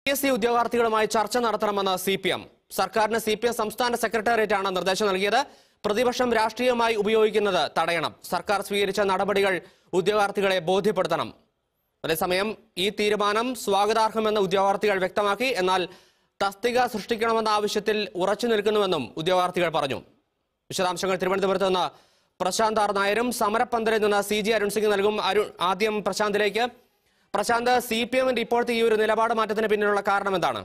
S C ഉദ്യോഗാർത്ഥികളുമായി ചർച്ച നടത്തണമെന്ന് സി പി എം സർക്കാരിന് സി പി എം സംസ്ഥാന സെക്രട്ടേറിയറ്റാണ് നിർദ്ദേശം നൽകിയത് പ്രതിപക്ഷം രാഷ്ട്രീയമായി ഉപയോഗിക്കുന്നത് തടയണം സർക്കാർ സ്വീകരിച്ച നടപടികൾ ഉദ്യോഗാർത്ഥികളെ ബോധ്യപ്പെടുത്തണം അതേസമയം ഈ തീരുമാനം സ്വാഗതാർഹമെന്ന് ഉദ്യോഗാർത്ഥികൾ വ്യക്തമാക്കി എന്നാൽ തസ്തിക സൃഷ്ടിക്കണമെന്ന ആവശ്യത്തിൽ ഉറച്ചു നിൽക്കുന്നുവെന്നും ഉദ്യോഗാർത്ഥികൾ പറഞ്ഞു വിശദാംശങ്ങൾ തിരുവനന്തപുരത്ത് നിന്ന് പ്രശാന്ത് ആർ നായരും സമരപ്പന്തലിൽ നിന്ന് സി ജി അരുൺ സിംഗ് നൽകും അരുൺ ആദ്യം പ്രശാന്തിലേക്ക് പ്രശാന്ത് സി പി എമ്മിന്റെ ഇപ്പോഴത്തെ ഈ ഒരു നിലപാട് മാറ്റത്തിന് പിന്നിലുള്ള കാരണം എന്താണ്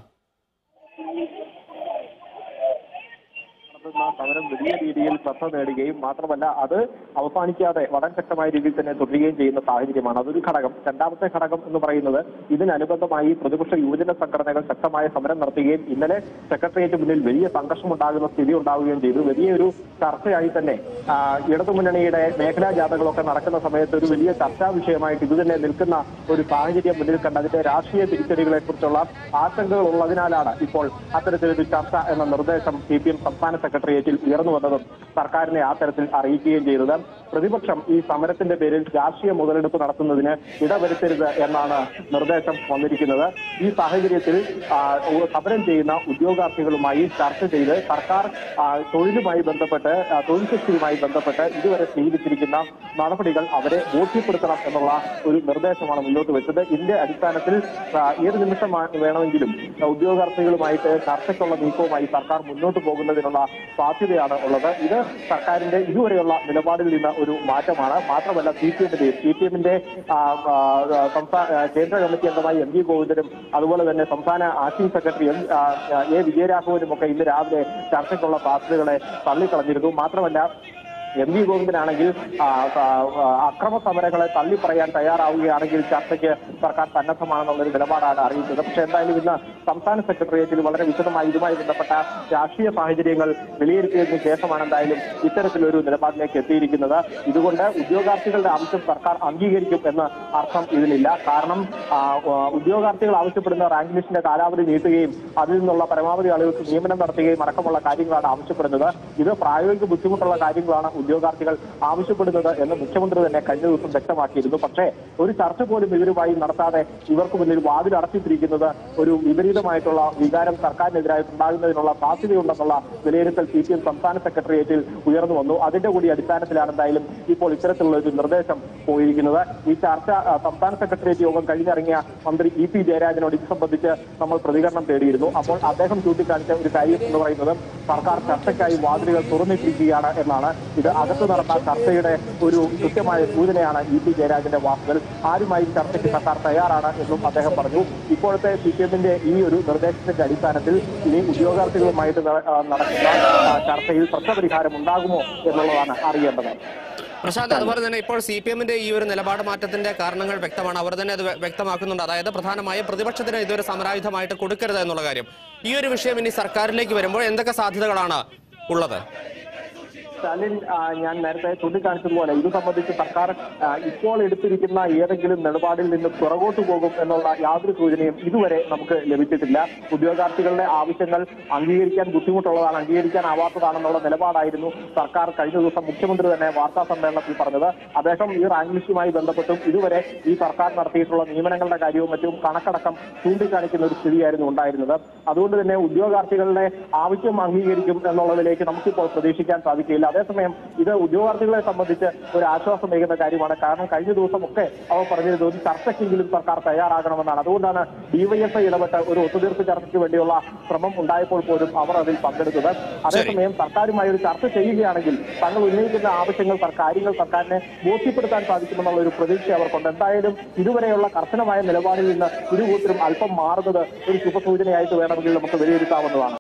നടത്തുന്ന സമരം വലിയ രീതിയിൽ ശ്രദ്ധ നേടുകയും മാത്രമല്ല അത് അവസാനിക്കാതെ വളരെ ശക്തമായ രീതിയിൽ തന്നെ തുടരുകയും ചെയ്യുന്ന സാഹചര്യമാണ് അതൊരു ഘടകം രണ്ടാമത്തെ ഘടകം എന്ന് പറയുന്നത് ഇതിനനുബന്ധമായി പ്രതിപക്ഷ യുവജന സംഘടനകൾ ശക്തമായ സമരം നടത്തുകയും ഇന്നലെ സെക്രട്ടേറിയറ്റ് മുന്നിൽ വലിയ സംഘർഷമുണ്ടാകുന്ന സ്ഥിതി ഉണ്ടാവുകയും ചെയ്തു വലിയൊരു ചർച്ചയായി തന്നെ ആ, ഇടതുമുന്നണിയുടെ മേഖലാ ജാഥകളൊക്കെ നടക്കുന്ന സമയത്ത് ഒരു വലിയ ചർച്ചാ വിഷയമായിട്ട് ഇത് തന്നെ നിൽക്കുന്ന ഒരു സാഹചര്യം മുന്നിൽ കണ്ട് അതിന്റെ രാഷ്ട്രീയ തിരിച്ചടികളെ കുറിച്ചുള്ള ആശങ്കകൾ ഉള്ളതിനാലാണ് ഇപ്പോൾ അത്തരത്തിലൊരു ചർച്ച എന്ന നിർദ്ദേശം സി പി എം സംസ്ഥാന സെക്രട്ടേറിയറ്റിൽ ഉയർന്നു വന്നതും സർക്കാരിനെ ആ തരത്തിൽ അറിയിക്കുകയും ചെയ്തത് പ്രതിപക്ഷം ഈ സമരത്തിന്റെ പേരിൽ രാഷ്ട്രീയ മുതലെടുപ്പ് നടത്തുന്നതിന് ഇടവരുത്തരുത് എന്നാണ് നിർദ്ദേശം വന്നിരിക്കുന്നത് ഈ സാഹചര്യത്തിൽ ആ, ഉ- സമരം ചെയ്യുന്ന ഉദ്യോഗാർത്ഥികളുമായി ചർച്ച ചെയ്ത് സർക്കാർ ആ, തൊഴിലുമായി ബന്ധപ്പെട്ട് ആ, തൊഴിൽ ശക്തിയുമായി ബന്ധപ്പെട്ട് ഇതുവരെ സ്വീകരിച്ചിരിക്കുന്ന നടപടികൾ അവരെ ബോധ്യപ്പെടുത്തണം എന്നുള്ള ഒരു നിർദ്ദേശമാണ് മുന്നോട്ട് വെച്ചത് ഇതിന്റെ അടിസ്ഥാനത്തിൽ ആ, ഏത് നിമിഷം ആ- വേണമെങ്കിലും ആ, ഉദ്യോഗാർത്ഥികളുമായിട്ട് ചർച്ചയ്ക്കുള്ള നീക്കവുമായി സർക്കാർ മുന്നോട്ട് പോകുന്നതിനുള്ള സാധ്യതയാണ് ഉള്ളത് ഇത് സർക്കാരിന്റെ ഇതുവരെയുള്ള നിലപാടിൽ നിന്ന് ഒരു മാറ്റമാണ് മാത്രമല്ല സി പി എമ്മിന്റെ സി പി എമ്മിന്റെ സംസ്ഥാന ആ, കേന്ദ്ര കമ്മിറ്റി അംഗമായി എം വി ഗോവിന്ദനും അതുപോലെ തന്നെ സംസ്ഥാന ആക്ടിംഗ് സെക്രട്ടറി എം ആ, ആ, എ വിജയരാഘവനും ഒക്കെ ഇന്ന് രാവിലെ ചർച്ചയ്ക്കുള്ള സാധ്യതകളെ തള്ളിക്കളഞ്ഞിരുന്നു മാത്രമല്ല എം വി ഗോവിന്ദനാണെങ്കിൽ ആ, ആ, ആ, അക്രമ സമരങ്ങളെ തള്ളി പറയാൻ തയ്യാറാവുകയാണെങ്കിൽ ചർച്ചയ്ക്ക് സർക്കാർ സന്നദ്ധമാണെന്നുള്ളൊരു നിലപാടാണ് അറിയിച്ചത് പക്ഷെ എന്തായാലും ഇന്ന് സംസ്ഥാന സെക്രട്ടേറിയറ്റിൽ വളരെ വിശദമായി ഇതുമായി ബന്ധപ്പെട്ട രാഷ്ട്രീയ സാഹചര്യങ്ങൾ വിലയിരുത്തിയതിനു ശേഷമാണ് എന്തായാലും ഇത്തരത്തിലൊരു നിലപാടിലേക്ക് എത്തിയിരിക്കുന്നത് ഇതുകൊണ്ട് ഉദ്യോഗാർത്ഥികളുടെ ആവശ്യം സർക്കാർ അംഗീകരിക്കും എന്ന് അർത്ഥം ഇതിലില്ല കാരണം ആ, ആ, ഉദ്യോഗാർത്ഥികൾ ആവശ്യപ്പെടുന്ന റാങ്ക് ലിസ്റ്റിന്റെ കാലാവധി നീട്ടുകയും അതിൽ നിന്നുള്ള പരമാവധി ആളുകൾക്ക് നിയമനം നടത്തുകയും അടക്കമുള്ള കാര്യങ്ങളാണ് ആവശ്യപ്പെടുന്നത് ഇത് പ്രായോഗിക ബുദ്ധിമുട്ടുള്ള കാര്യങ്ങളാണ് ഉദ്യോഗാർത്ഥികൾ ആവശ്യപ്പെടുന്നത് എന്ന് മുഖ്യമന്ത്രി തന്നെ കഴിഞ്ഞ ദിവസം വ്യക്തമാക്കിയിരുന്നു പക്ഷേ ഒരു ചർച്ച പോലും ഇവരുമായി നടത്താതെ ഇവർക്ക് മുന്നിൽ വാതിൽ അടച്ചിട്ടിരിക്കുന്നത് ഒരു വിപരീതമായിട്ടുള്ള വികാരം സർക്കാരിനെതിരായി ഉണ്ടാകുന്നതിനുള്ള സാധ്യതയുണ്ടെന്നുള്ള വിലയിരുത്തൽ സി പി എം സംസ്ഥാന സെക്രട്ടേറിയറ്റിൽ ഉയർന്നു വന്നു അതിന്റെ കൂടി അടിസ്ഥാനത്തിലാണ് എന്തായാലും ഇപ്പോൾ ഇത്തരത്തിലുള്ള ഒരു നിർദ്ദേശം പോയിരിക്കുന്നത് ഈ ചർച്ച ആ, സംസ്ഥാന സെക്രട്ടേറിയറ്റ് യോഗം കഴിഞ്ഞിറങ്ങിയ മന്ത്രി ഇ പി ജയരാജനോട് ഇത് സംബന്ധിച്ച് നമ്മൾ പ്രതികരണം തേടിയിരുന്നു അപ്പോൾ അദ്ദേഹം ചൂണ്ടിക്കാണിച്ച ഒരു കാര്യം എന്ന് പറയുന്നത് സർക്കാർ ചർച്ചയ്ക്കായി വാതിലുകൾ തുറന്നിട്ടിരിക്കുകയാണ് എന്നാണ് ഇത് അകത്ത് നടന്ന ചർച്ചയുടെ ഒരു കൃത്യമായ സൂചനയാണ് ഇ പി ജയരാജന്റെ വാക്കുകൾ ആരുമായി ചർച്ചയ്ക്ക് സർക്കാർ തയ്യാറാണ് എന്നും അദ്ദേഹം പറഞ്ഞു ഇപ്പോഴത്തെ സി പി എമ്മിന്റെ ഈ ഒരു നിർദ്ദേശത്തിന്റെ അടിസ്ഥാനത്തിൽ ഇനി ഉദ്യോഗാർത്ഥികളുമായിട്ട് ന- ആ, നടക്കുന്ന ആ, ചർച്ചയിൽ പ്രശ്നപരിഹാരം ഉണ്ടാകുമോ എന്നുള്ളതാണ് അറിയേണ്ടത് പ്രശാന്ത് അതുപോലെ തന്നെ ഇപ്പോൾ സി പി എമ്മിന്റെ ഈ ഒരു നിലപാട് മാറ്റത്തിന്റെ കാരണങ്ങൾ വ്യക്തമാണ് അവർ തന്നെ അത് വ്യ- വ്യക്തമാക്കുന്നുണ്ട് അതായത് പ്രധാനമായും പ്രതിപക്ഷത്തിന് ഇതൊരു സമരായുധമായിട്ട് കൊടുക്കരുത് എന്നുള്ള കാര്യം ഈ ഒരു വിഷയം ഇനി സർക്കാരിലേക്ക് വരുമ്പോൾ എന്തൊക്കെ സാധ്യതകളാണ് ഉള്ളത് സ്റ്റാലിൻ ആ, ഞാൻ നേരത്തെ ചൂണ്ടിക്കാണിച്ചതുപോലെ ഇത് സംബന്ധിച്ച് സർക്കാർ ആ, ഇപ്പോൾ എടുത്തിരിക്കുന്ന ഏതെങ്കിലും നിലപാടിൽ നിന്ന് പുറകോട്ട് പോകും എന്നുള്ള യാതൊരു സൂചനയും ഇതുവരെ നമുക്ക് ലഭിച്ചിട്ടില്ല ഉദ്യോഗാർത്ഥികളുടെ ആവശ്യങ്ങൾ അംഗീകരിക്കാൻ ബുദ്ധിമുട്ടുള്ളതാണ് അംഗീകരിക്കാനാവാത്തതാണെന്നുള്ള നിലപാടായിരുന്നു സർക്കാർ കഴിഞ്ഞ ദിവസം മുഖ്യമന്ത്രി തന്നെ വാർത്താ സമ്മേളനത്തിൽ പറഞ്ഞത് അദ്ദേഹം ഈ റാങ്ക് ലിസ്റ്റുമായി ബന്ധപ്പെട്ടും ഇതുവരെ ഈ സർക്കാർ നടത്തിയിട്ടുള്ള നിയമനങ്ങളുടെ കാര്യവും മറ്റും കണക്കടക്കം ചൂണ്ടിക്കാണിക്കുന്ന ഒരു സ്ഥിതിയായിരുന്നു ഉണ്ടായിരുന്നത് അതുകൊണ്ട് തന്നെ ഉദ്യോഗാർത്ഥികളുടെ ആവശ്യം അംഗീകരിക്കും എന്നുള്ളതിലേക്ക് നമുക്കിപ്പോൾ പ്രതീക്ഷിക്കാൻ സാധിക്കില്ല അതേസമയം ഇത് ഉദ്യോഗാർത്ഥികളെ സംബന്ധിച്ച് ഒരു ആശ്വാസമേകുന്ന കാര്യമാണ് കാരണം കഴിഞ്ഞ ദിവസമൊക്കെ അവർ പറഞ്ഞിരുന്നത് ഒരു ചർച്ചയ്ക്കെങ്കിലും സർക്കാർ തയ്യാറാകണമെന്നാണ് അതുകൊണ്ടാണ് ഡിവൈഎഫ്ഐ ഇടപെട്ട് ഒരു ഒത്തുതീർപ്പ് ചർച്ചയ്ക്ക് വേണ്ടിയുള്ള ശ്രമം ഉണ്ടായപ്പോൾ പോലും അവർ അതിൽ പങ്കെടുത്തത് അതേസമയം സർക്കാരുമായി ഒരു ചർച്ച ചെയ്യുകയാണെങ്കിൽ തങ്ങൾ ഉന്നയിക്കുന്ന ആവശ്യങ്ങൾ സർ- കാര്യങ്ങൾ സർക്കാരിനെ ബോധ്യപ്പെടുത്താൻ സാധിക്കുമെന്നുള്ള ഒരു പ്രതീക്ഷ അവർക്കുണ്ട് എന്തായാലും ഇതുവരെയുള്ള കർശനമായ നിലപാടിൽ നിന്ന് ഇരുകൂട്ടരും അല്പം മാറുന്നത് ഒരു ശുഭസൂചനയായിട്ട് വേണമെങ്കിൽ നമുക്ക് വിലയിരുത്താവുന്നതാണ്